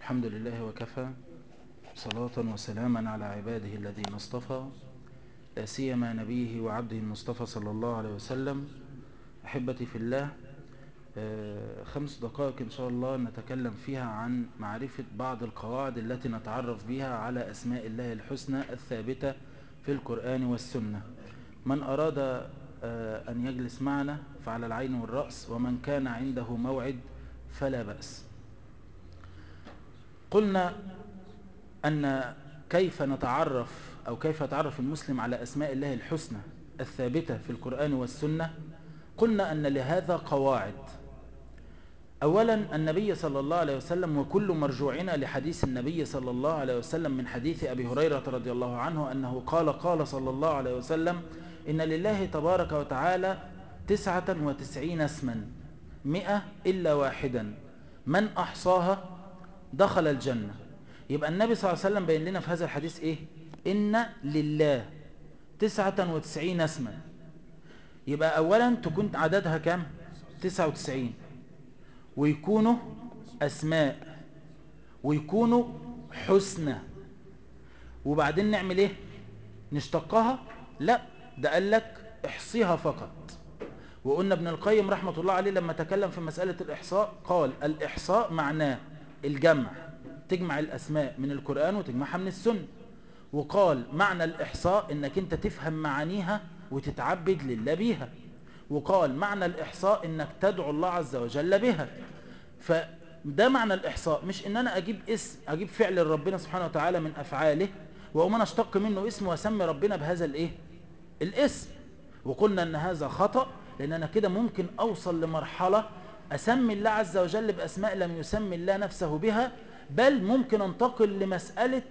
الحمد لله وكفى صلاة وسلاما على عباده الذين اصطفى لا سيما نبيه وعبده المصطفى صلى الله عليه وسلم أحبتي في الله خمس دقائق إن شاء الله نتكلم فيها عن معرفة بعض القواعد التي نتعرف بها على أسماء الله الحسنى الثابتة في القرآن والسنة من أراد أن يجلس معنا فعلى العين والرأس ومن كان عنده موعد فلا بأس قلنا أن كيف نتعرف أو كيف يتعرف المسلم على أسماء الله الحسنى الثابتة في القرآن والسنة قلنا أن لهذا قواعد أولا النبي صلى الله عليه وسلم وكل مرجوعنا لحديث النبي صلى الله عليه وسلم من حديث أبي هريرة رضي الله عنه أنه قال قال صلى الله عليه وسلم إن لله تبارك وتعالى تسعة وتسعين اسما مئة إلا واحدا من أحصاها دخل الجنة يبقى النبي صلى الله عليه وسلم بين لنا في هذا الحديث إيه إن لله تسعة وتسعين اسما يبقى أولا تكون عددها كم تسعة وتسعين ويكونوا أسماء ويكونوا حسنى وبعدين نعمل إيه نشتقها لا ده قال لك احصيها فقط وقلنا ابن القيم رحمة الله عليه لما تكلم في مسألة الإحصاء قال الإحصاء معناه الجمع تجمع الأسماء من القرآن وتجمعها من السنة وقال معنى الإحصاء انك انت تفهم معانيها وتتعبد لله بيها وقال معنى الإحصاء انك تدعو الله عز وجل بها فده معنى الإحصاء مش ان انا اجيب اسم اجيب فعل ربنا سبحانه وتعالى من افعاله واقوم انا اشتق منه اسم واسمي ربنا بهذا الايه الاسم وقلنا ان هذا خطأ لان انا كده ممكن اوصل لمرحلة اسمي الله عز وجل باسماء لم يسمي الله نفسه بها بل ممكن انتقل لمسألة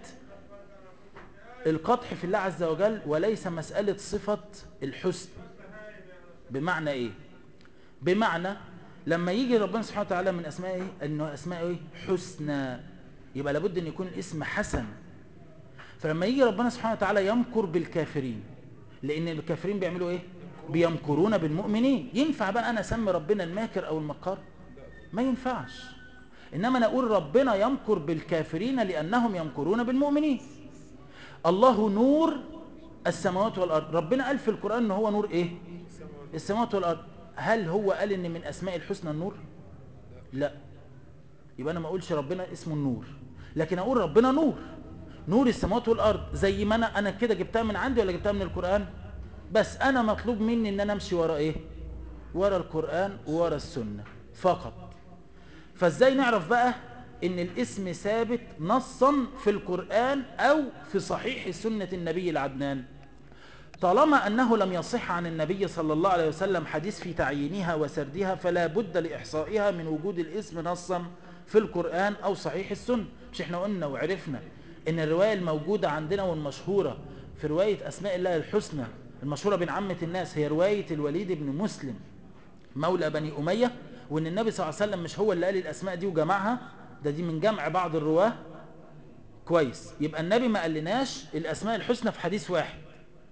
القطح في الله عز وجل وليس مسألة صفة الحسن بمعنى ايه بمعنى لما يجي ربنا سبحانه وتعالى من اسماء ايه انه اسماء ايه حسنى يبقى لابد ان يكون الاسم حسن فلما يجي ربنا سبحانه وتعالى يمكر بالكافرين لان الكافرين بيعملوا ايه بيمكرون بالمؤمنين ينفع بقى انا اسمي ربنا الماكر او المكار ما ينفعش انما انا اقول ربنا يمكر بالكافرين لانهم يمكرون بالمؤمنين الله نور السماوات والارض ربنا قال في القران ان هو نور ايه السماوات والارض هل هو قال ان من اسماء الحسنى النور لا يبقى انا ما اقولش ربنا اسمه النور لكن اقول ربنا نور نور السماوات والارض زي ما انا انا كده جبتها من عندي ولا جبتها من القران بس انا مطلوب مني ان انا امشي ورا ايه ورا القران وورا السنه فقط فازاي نعرف بقى ان الاسم ثابت نصا في القرآن او في صحيح سنة النبي العدنان طالما انه لم يصح عن النبي صلى الله عليه وسلم حديث في تعيينها وسردها فلا بد لإحصائها من وجود الاسم نصا في القرآن او صحيح السنة مش احنا قلنا وعرفنا ان الرواية الموجودة عندنا والمشهورة في رواية اسماء الله الحسنى المشهورة بين عامة الناس هي رواية الوليد بن مسلم مولى بني أمية وان النبي صلى الله عليه وسلم مش هو اللي قال الاسماء دي وجمعها ده دي من جمع بعض الرواه كويس يبقى النبي ما قالناش الاسماء الحسنى في حديث واحد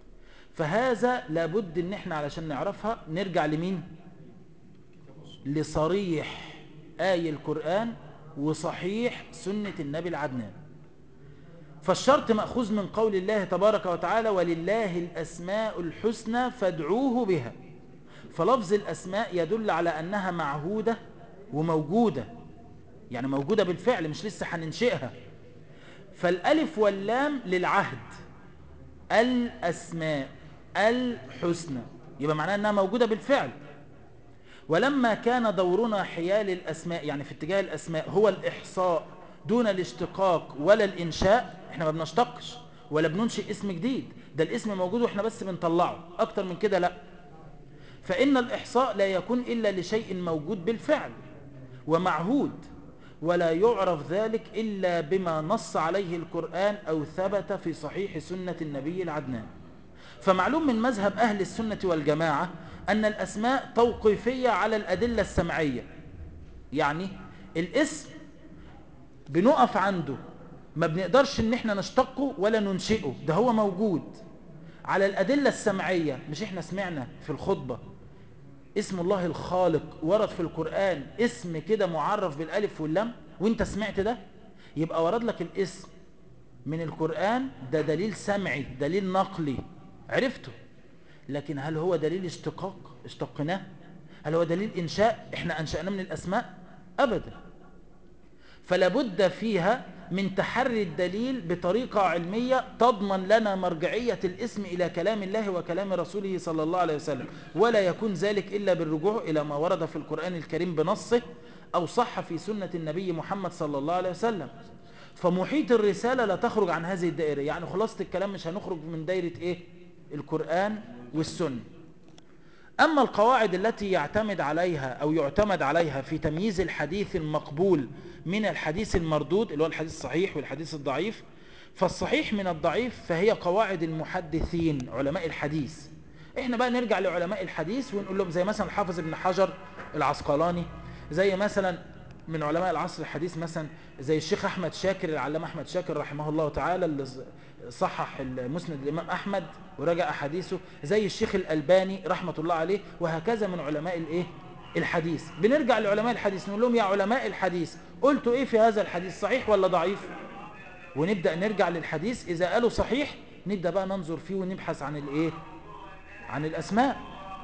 فهذا لابد ان احنا علشان نعرفها نرجع لمين لصريح آي القرآن وصحيح سنة النبي العدنان فالشرط مأخوذ من قول الله تبارك وتعالى ولله الأسماء الحسنى فادعوه بها فلفظ الأسماء يدل على أنها معهودة وموجودة يعني موجودة بالفعل مش لسه هننشئها فالألف واللام للعهد الأسماء الحسنى يبقى معناها أنها موجودة بالفعل ولما كان دورنا حيال الأسماء يعني في اتجاه الأسماء هو الإحصاء دون الاشتقاق ولا الإنشاء احنا ما بنشتقش ولا بننشئ اسم جديد ده الاسم موجود واحنا بس بنطلعه أكتر من كده لا فإن الإحصاء لا يكون إلا لشيء موجود بالفعل ومعهود ولا يعرف ذلك إلا بما نص عليه القرآن أو ثبت في صحيح سنة النبي العدنان فمعلوم من مذهب أهل السنة والجماعة أن الأسماء توقيفية على الأدلة السمعية يعني الاسم بنقف عنده ما بنقدرش ان احنا نشتقه ولا ننشئه ده هو موجود على الأدلة السمعية مش احنا سمعنا في الخطبة اسم الله الخالق ورد في القرآن اسم كده معرف بالالف واللام وانت سمعت ده يبقى ورد لك الاسم من القرآن ده دليل سمعي دليل نقلي عرفته لكن هل هو دليل اشتقاق اشتقناه هل هو دليل إنشاء احنا أنشأناه من الأسماء أبدا فلا بد فيها من تحري الدليل بطريقة علمية تضمن لنا مرجعية الاسم إلى كلام الله وكلام رسوله صلى الله عليه وسلم ولا يكون ذلك إلا بالرجوع إلى ما ورد في القرآن الكريم بنصه أو صح في سنة النبي محمد صلى الله عليه وسلم فمحيط الرسالة لا تخرج عن هذه الدائرة يعني خلاصة الكلام مش هنخرج من دائرة إيه؟ القرآن والسنة أما القواعد التي يعتمد عليها أو يعتمد عليها في تمييز الحديث المقبول من الحديث المردود اللي هو الحديث الصحيح والحديث الضعيف فالصحيح من الضعيف فهي قواعد المحدثين علماء الحديث احنا بقى نرجع لعلماء الحديث ونقول لهم زي مثلا الحافظ ابن حجر العسقلاني زي مثلا من علماء العصر الحديث مثلا زي الشيخ أحمد شاكر العلامة أحمد شاكر رحمه الله تعالى اللي صحح المسند الإمام أحمد ورجع أحاديثه زي الشيخ الألباني رحمة الله عليه وهكذا من علماء الإيه؟ الحديث بنرجع لعلماء الحديث نقول لهم يا علماء الحديث قلتوا إيه في هذا الحديث صحيح ولا ضعيف ونبدأ نرجع للحديث إذا قالوا صحيح نبدأ بقى ننظر فيه ونبحث عن الإيه عن الأسماء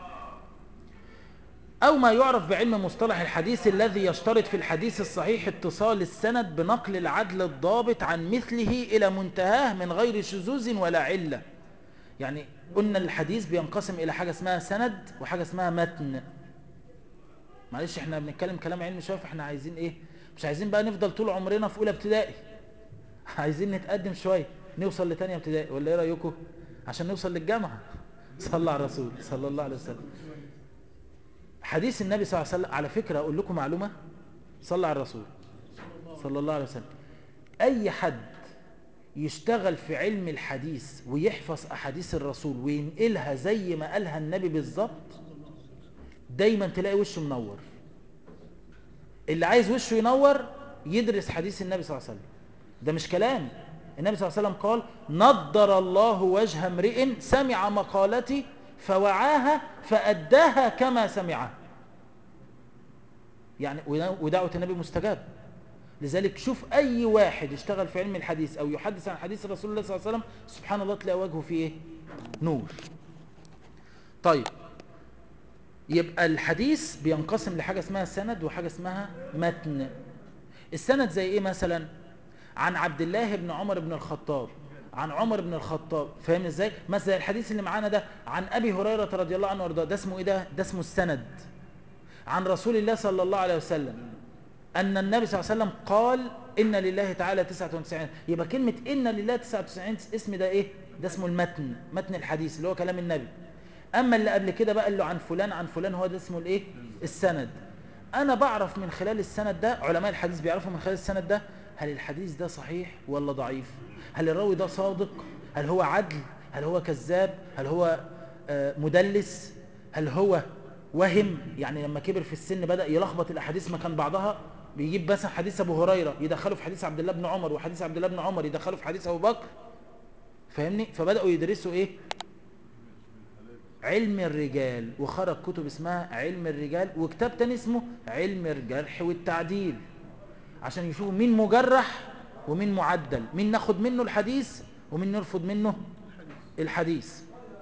أو ما يعرف بعلم مصطلح الحديث الذي يشترط في الحديث الصحيح اتصال السند بنقل العدل الضابط عن مثله إلى منتهاه من غير شذوذ ولا علة يعني قلنا الحديث بينقسم إلى حاجة اسمها سند وحاجة اسمها متن معلش احنا بنتكلم كلام علمي شوية فاحنا عايزين ايه مش عايزين بقى نفضل طول عمرنا في أولى ابتدائي عايزين نتقدم شوية نوصل لتانية ابتدائي ولا ايه رأيكم عشان نوصل للجامعة صلى على الرسول صلى الله عليه وسلم حديث النبي صلى الله عليه وسلم على فكرة أقول لكم معلومة صلى على الرسول صلى الله عليه وسلم أي حد يشتغل في علم الحديث ويحفظ أحاديث الرسول وينقلها زي ما قالها النبي بالظبط دايما تلاقي وشه منور اللي عايز وشه ينور يدرس حديث النبي صلى الله عليه وسلم ده مش كلام النبي صلى الله عليه وسلم قال نضر الله وجه امرئ سمع مقالتي فوعاها فأداها كما سمعها يعني ودعوة النبي مستجاب لذلك شوف أي واحد يشتغل في علم الحديث أو يحدث عن حديث رسول الله صلى الله عليه وسلم سبحان الله تلاقي وجهه فيه إيه؟ نور طيب يبقى الحديث بينقسم لحاجة اسمها سند وحاجة اسمها متن السند زي ايه مثلا عن عبد الله بن عمر بن الخطاب عن عمر بن الخطاب فاهم ازاي مثلا الحديث اللي معانا ده عن ابي هريره رضي الله عنه وارضاه ده اسمه ايه ده ده اسمه السند عن رسول الله صلى الله عليه وسلم ان النبي صلى الله عليه وسلم قال ان لله تعالى 99 يبقى كلمه ان لله 99 اسم ده ايه ده اسمه المتن متن الحديث اللي هو كلام النبي اما اللي قبل كده بقى اللي عن فلان عن فلان هو ده اسمه الايه السند انا بعرف من خلال السند ده علماء الحديث بيعرفوا من خلال السند ده هل الحديث ده صحيح ولا ضعيف هل الراوي ده صادق هل هو عدل هل هو كذاب هل هو مدلس هل هو وهم يعني لما كبر في السن بدأ يلخبط الأحاديث مكان بعضها بيجيب مثلا حديث أبو هريرة يدخله في حديث عبد الله بن عمر وحديث عبد الله بن عمر يدخله في حديث أبو بكر فاهمني فبدأوا يدرسوا إيه علم الرجال وخرج كتب اسمها علم الرجال وكتاب تاني اسمه علم الجرح والتعديل عشان يشوفوا مين مجرح ومين معدل مين ناخد منه الحديث ومين نرفض منه الحديث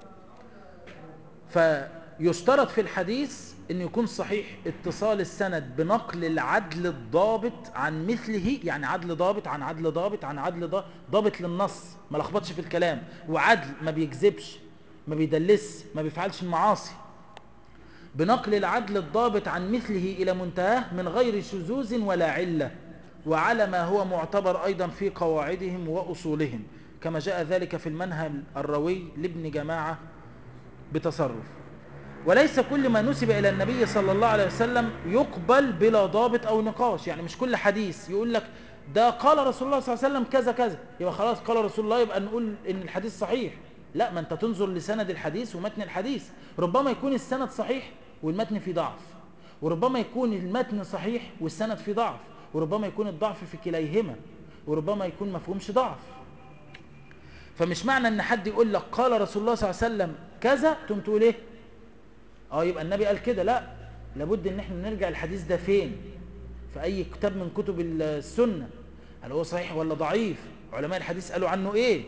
فيشترط في الحديث ان يكون صحيح اتصال السند بنقل العدل الضابط عن مثله يعني عدل ضابط عن عدل ضابط عن عدل ضابط, ضابط للنص ما لخبطش في الكلام وعدل ما بيكذبش ما بيدلس ما بيفعلش المعاصي بنقل العدل الضابط عن مثله إلى منتهاه من غير شذوذ ولا علة وعلى ما هو معتبر أيضا في قواعدهم وأصولهم كما جاء ذلك في المنهج الروي لابن جماعة بتصرف وليس كل ما نسب إلى النبي صلى الله عليه وسلم يقبل بلا ضابط أو نقاش يعني مش كل حديث يقول لك ده قال رسول الله صلى الله عليه وسلم كذا كذا يبقى خلاص قال رسول الله يبقى نقول إن الحديث صحيح لا ما انت تنظر لسند الحديث ومتن الحديث ربما يكون السند صحيح والمتن فيه ضعف وربما يكون المتن صحيح والسند فيه ضعف وربما يكون الضعف في كليهما وربما يكون مفهومش ضعف فمش معنى ان حد يقول لك قال رسول الله صلى الله عليه وسلم كذا تقوم تقول ايه اه يبقى النبي قال كده لا لابد ان احنا نرجع الحديث ده فين في اي كتاب من كتب السنه هل هو صحيح ولا ضعيف علماء الحديث قالوا عنه ايه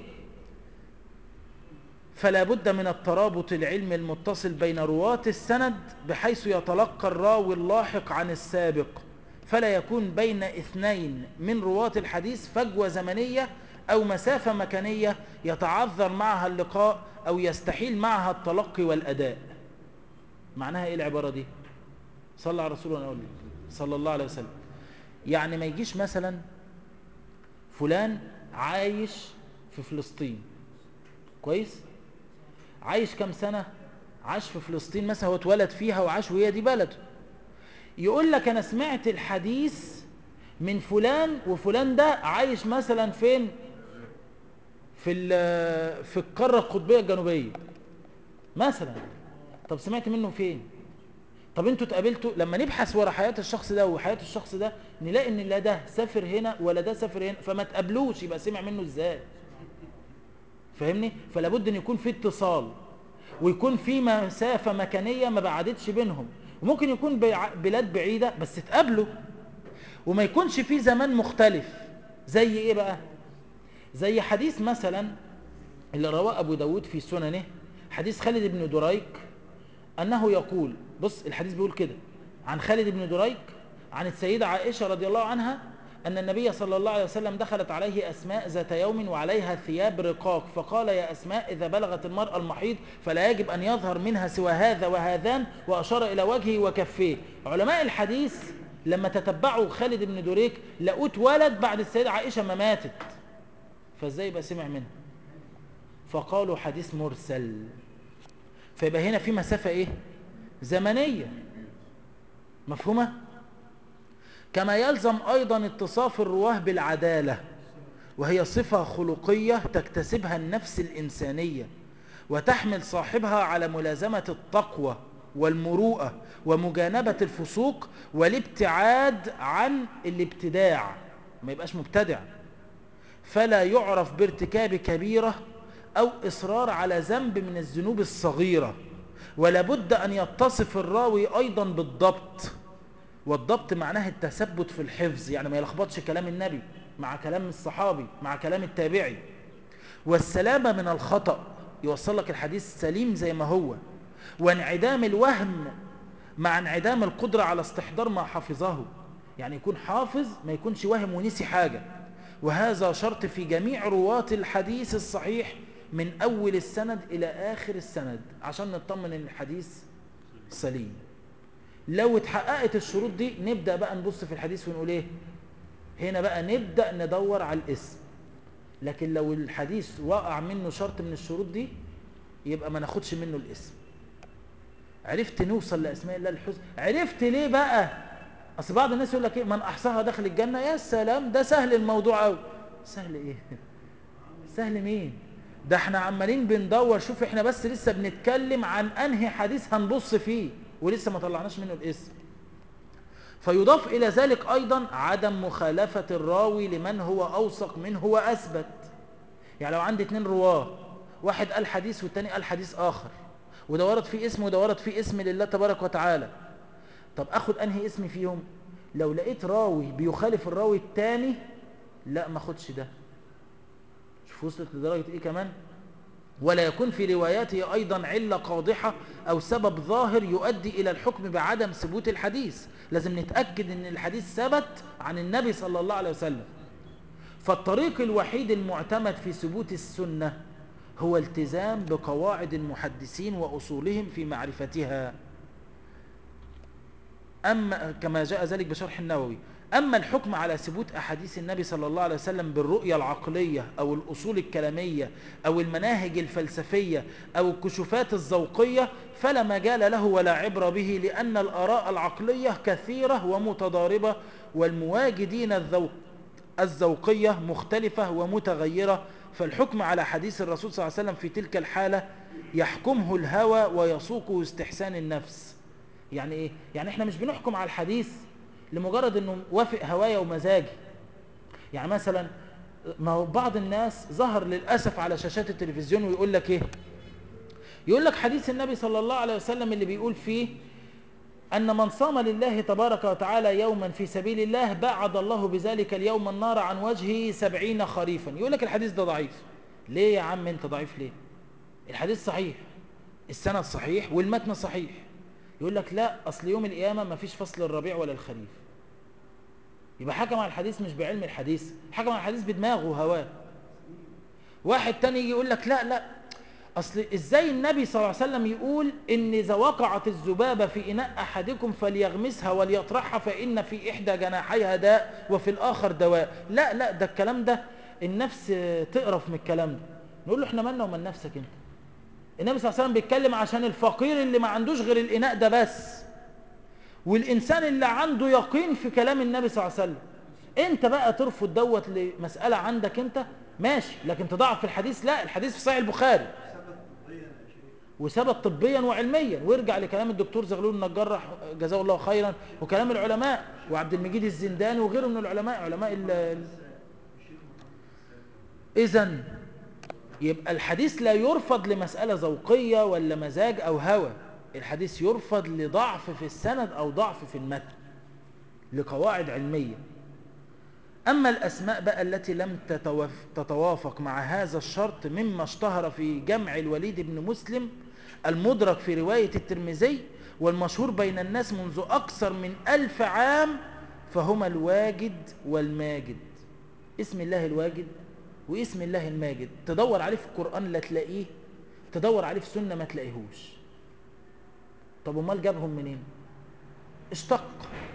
فلا بد من الترابط العلمي المتصل بين رواة السند بحيث يتلقى الراوي اللاحق عن السابق فلا يكون بين اثنين من رواة الحديث فجوة زمنية أو مسافة مكانية يتعذر معها اللقاء أو يستحيل معها التلقي والأداء معناها إيه العبارة دي صلى على رسول الله صلى الله عليه وسلم يعني ما يجيش مثلا فلان عايش في فلسطين كويس عايش كم سنة عاش في فلسطين مثلا هو اتولد فيها وعاش وهي دي بلده يقول لك انا سمعت الحديث من فلان وفلان ده عايش مثلا فين في في القاره القطبيه الجنوبيه مثلا طب سمعت منه فين طب انتوا اتقابلتوا لما نبحث ورا حياه الشخص ده وحياه الشخص ده نلاقي ان لا ده سافر هنا ولا ده سافر هنا فما تقابلوش يبقى سمع منه ازاي فاهمني فلا بد ان يكون في اتصال ويكون في مسافه مكانيه ما بعدتش بينهم وممكن يكون بلاد بعيده بس اتقابلوا وما يكونش في زمان مختلف زي ايه بقى زي حديث مثلا اللي رواه ابو داود في سننه حديث خالد بن دريك انه يقول بص الحديث بيقول كده عن خالد بن دريك عن السيدة عائشة رضي الله عنها أن النبي صلى الله عليه وسلم دخلت عليه أسماء ذات يوم وعليها ثياب رقاق فقال يا أسماء إذا بلغت المرأة المحيض فلا يجب أن يظهر منها سوى هذا وهذان وأشار إلى وجهه وكفيه علماء الحديث لما تتبعوا خالد بن دريك لقوا اتولد بعد السيدة عائشة ما ماتت فازاي يبقى سمع منها فقالوا حديث مرسل فيبقى هنا في مسافة ايه زمنية مفهومة كما يلزم ايضا اتصاف الرواه بالعدالة وهي صفة خلقية تكتسبها النفس الإنسانية وتحمل صاحبها على ملازمة التقوى والمروءة ومجانبة الفسوق والابتعاد عن الابتداع ما يبقاش مبتدع فلا يعرف بارتكاب كبيرة أو إصرار على ذنب من الذنوب الصغيرة ولا بد أن يتصف الراوي أيضا بالضبط والضبط معناه التثبت في الحفظ يعني ما يلخبطش كلام النبي مع كلام الصحابي مع كلام التابعي والسلامة من الخطأ يوصل لك الحديث سليم زي ما هو وانعدام الوهم مع انعدام القدرة على استحضار ما حفظه يعني يكون حافظ ما يكونش وهم ونسي حاجة وهذا شرط في جميع رواة الحديث الصحيح من أول السند إلى آخر السند عشان نطمن ان الحديث سليم لو اتحققت الشروط دي نبدأ بقى نبص في الحديث ونقول ايه هنا بقى نبدأ ندور على الاسم لكن لو الحديث وقع منه شرط من الشروط دي يبقى ما ناخدش منه الاسم عرفت نوصل لأسماء الله الحسنى عرفت ليه بقى أصل بعض الناس يقول لك إيه من أحصاها دخل الجنة يا سلام ده سهل الموضوع أوي سهل إيه سهل مين ده احنا عمالين بندور شوف احنا بس لسه بنتكلم عن أنهي حديث هنبص فيه ولسه ما طلعناش منه الاسم فيضاف إلى ذلك أيضا عدم مخالفة الراوي لمن هو أوثق منه وأثبت يعني لو عندي اتنين رواه واحد قال حديث والتاني قال حديث آخر وده ورد فيه اسم وده ورد فيه اسم لله تبارك وتعالى طب اخد انهي اسم فيهم لو لقيت راوي بيخالف الراوي التاني لا ما اخدش ده شوف وصلت لدرجة ايه كمان ولا يكون في رواياته ايضا علة قاضحة او سبب ظاهر يؤدي الى الحكم بعدم ثبوت الحديث لازم نتأكد ان الحديث ثبت عن النبي صلى الله عليه وسلم فالطريق الوحيد المعتمد في ثبوت السنة هو التزام بقواعد المحدثين وأصولهم في معرفتها أما كما جاء ذلك بشرح النووي أما الحكم على ثبوت أحاديث النبي صلى الله عليه وسلم بالرؤية العقلية أو الأصول الكلامية أو المناهج الفلسفية أو الكشوفات الذوقية فلا مجال له ولا عبر به لأن الآراء العقلية كثيرة ومتضاربة والمواجدين الذوق الذوقية مختلفة ومتغيرة فالحكم على حديث الرسول صلى الله عليه وسلم في تلك الحالة يحكمه الهوى ويسوقه استحسان النفس يعني ايه يعني احنا مش بنحكم على الحديث لمجرد انه وافق هوايا ومزاجي يعني مثلا ما هو بعض الناس ظهر للأسف على شاشات التلفزيون ويقول لك ايه يقول لك حديث النبي صلى الله عليه وسلم اللي بيقول فيه أن من صام لله تبارك وتعالى يوما في سبيل الله بعد الله بذلك اليوم النار عن وجهه سبعين خريفا يقول لك الحديث ده ضعيف ليه يا عم انت ضعيف ليه الحديث صحيح السند صحيح والمتن صحيح يقول لك لا أصل يوم القيامة ما فيش فصل الربيع ولا الخريف يبقى حكم على الحديث مش بعلم الحديث حكم على الحديث بدماغه وهواه واحد تاني يجي يقول لك لا لا أصل إزاي النبي صلى الله عليه وسلم يقول إن إذا وقعت الذبابة في إناء أحدكم فليغمسها وليطرحها فإن في إحدى جناحيها داء وفي الآخر دواء لا لا ده الكلام ده النفس تقرف من الكلام ده نقول له إحنا مالنا ومال نفسك أنت النبي صلى الله عليه وسلم بيتكلم عشان الفقير اللي ما عندوش غير الإناء ده بس والإنسان اللي عنده يقين في كلام النبي صلى الله عليه وسلم أنت بقى ترفض دوت لمسألة عندك أنت ماشي لكن تضعف في الحديث لا الحديث في صحيح البخاري وثبت طبيا وعلميا وارجع لكلام الدكتور زغلول النجار جزاه الله خيرا وكلام العلماء وعبد المجيد الزنداني وغيره من العلماء علماء ال اذا يبقى الحديث لا يرفض لمسألة ذوقية ولا مزاج أو هوى الحديث يرفض لضعف في السند أو ضعف في المتن لقواعد علمية أما الأسماء بقى التي لم تتوافق مع هذا الشرط مما اشتهر في جمع الوليد بن مسلم المدرك في رواية الترمذي والمشهور بين الناس منذ أكثر من ألف عام فهما الواجد والماجد اسم الله الواجد واسم الله الماجد تدور عليه في القرآن لا تلاقيه تدور عليه في سنة ما تلاقيهوش طب امال جابهم منين اشتق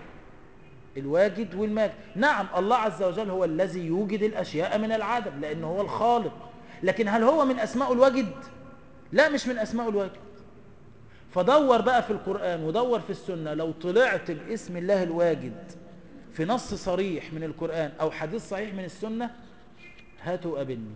الواجد والماجد نعم الله عز وجل هو الذي يوجد الأشياء من العدم لأنه هو الخالق لكن هل هو من أسماء الواجد لا مش من أسماء الواجد فدور بقى في القرآن ودور في السنة لو طلعت باسم الله الواجد في نص صريح من القرآن أو حديث صحيح من السنة هاتوا أبني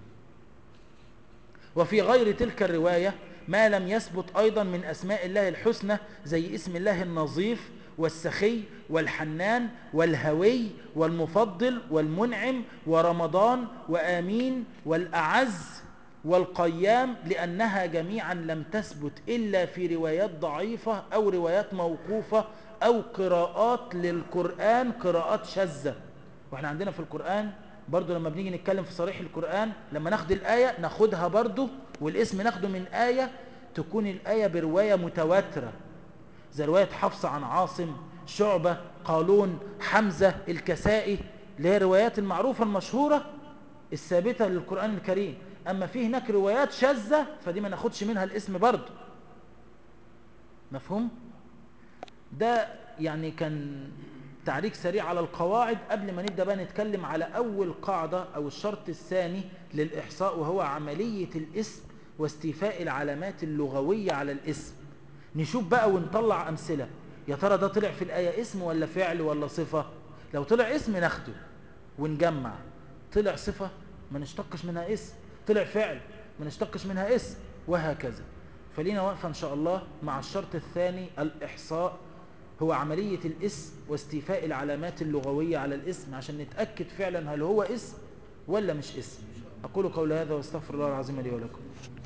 وفي غير تلك الرواية ما لم يثبت أيضا من أسماء الله الحسنى زي اسم الله النظيف والسخي والحنان والهوي والمفضل والمنعم ورمضان وآمين والأعز والقيام لأنها جميعا لم تثبت إلا في روايات ضعيفة أو روايات موقوفة أو قراءات للقرآن قراءات شاذة وإحنا عندنا في القرآن برضو لما بنيجي نتكلم في صريح القرآن لما ناخد الآية ناخدها برضو والاسم ناخده من آية تكون الآية برواية متواترة زي رواية حفصة عن عاصم شعبة قالون حمزة الكسائي اللي هي الروايات المعروفة المشهورة الثابتة للقرآن الكريم أما في هناك روايات شاذة فدي ما ناخدش منها الاسم برضو مفهوم؟ ده يعني كان تعريك سريع على القواعد قبل ما نبدأ بقى نتكلم على أول قاعدة أو الشرط الثاني للإحصاء وهو عملية الاسم واستيفاء العلامات اللغوية على الاسم نشوف بقى ونطلع أمثلة يا ترى ده طلع في الآية اسم ولا فعل ولا صفة لو طلع اسم ناخده ونجمع طلع صفة ما نشتقش منها اسم طلع فعل ما نشتقش منها اسم وهكذا فلينا واقفة إن شاء الله مع الشرط الثاني الإحصاء هو عملية الاسم واستيفاء العلامات اللغوية على الاسم عشان نتأكد فعلا هل هو اسم ولا مش اسم أقول قول هذا واستغفر الله العظيم لي ولكم